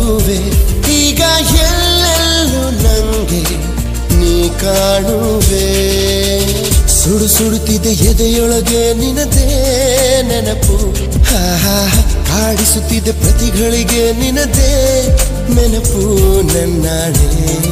ನೆನಪಾಗುವೆ ಈಗ ಎಲ್ಲೆಲ್ಲೂ ನಂಗೆ ನೀ ಕಾಣುವೆ ಸುಡು ಸುಡುತ್ತಿದೆ ಎದೆಯೊಳಗೆ ನಿನದೇ ನೆನಪು ಹಾ ಹಾ ಹಾ. ಕಾಡಿಸುತ್ತಿದೆ ಪ್ರತಿಗಳಿಗೆ ನಿನದೇ ನೆನಪು ನನ್ನಾಣೆ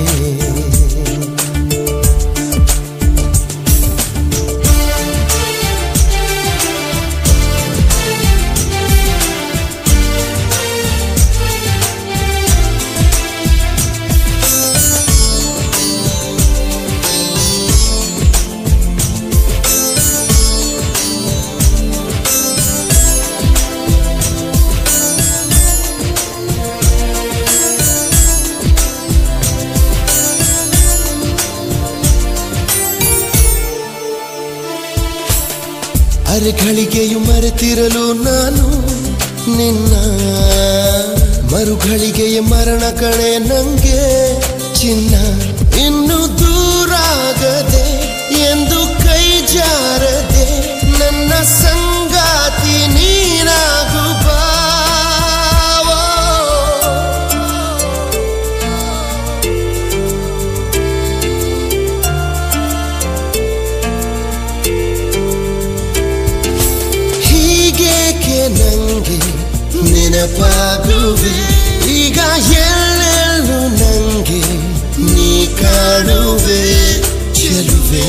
ಅರೆಗಳಿಗೆಯು ಮರೆತಿರಲು ನಾನು ನಿನ್ನ ಮರುಗಳಿಗೆಯ ಮರಣ ಕಣೆ ನಂಗೆ ಚಿನ್ನ ಇನ್ನು ದೂರಾಗದೆ ಎಂದು ಕೈ ಜಾರದೆ ನನ್ನ ಸಂಗಾತಿ ನೀನಾಗು ಬಾವೋ. ಹೀಗೇಕೆ ನಂಗೆ ನೆನಪಾಗುವೆ ಈಗ ಎಲ್ಲೆಲ್ಲೂ ನಂಗೆ ನೀ ಕಾಣುವೆ ಚೆಲುವೆ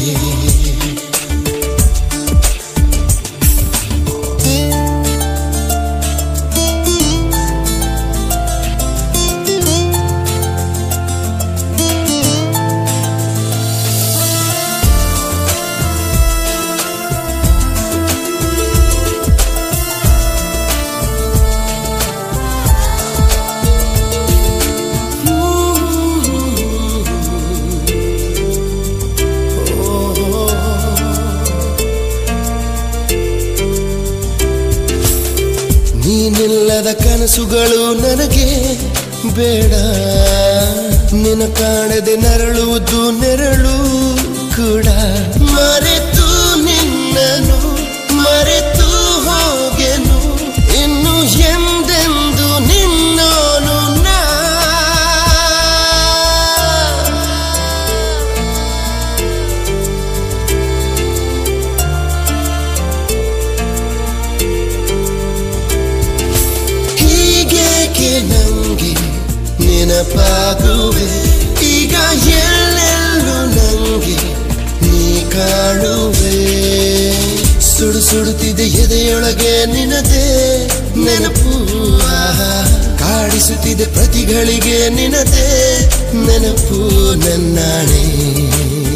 ನೀನಿಲ್ಲದ ಕನಸುಗಳು ನನಗೆ ಬೇಡ ನಿನ ಕಾಣದೆ ನರಳುವುದು ನೆರಳು ಕೂಡ ಮರೆತು ನಿನ್ನನು ಮರೆತು ಹೋಗೆನು ಇನ್ನು ಎಂದೆಂದು ನಿನ್ನೋನು ನಾ ಹೀಗೇಕೆ ನಂಗೆ ನೆನಪಾಗುವೆ ಈಗ ಎಲ್ಲೆಲ್ಲೂ ನಂಗೆ ನೀ ಕಾಣುವೆ ಸುಡು ಸುಡುತ್ತಿದೆ ಎದೆಯೊಳಗೆ ನಿನದೇ ನೆನಪು ಆಹಾ. ಕಾಡಿಸುತ್ತಿದೆ ಪ್ರತಿಗಳಿಗೆ ನಿನದೇ ನೆನಪು ನನ್ನಾಣೆ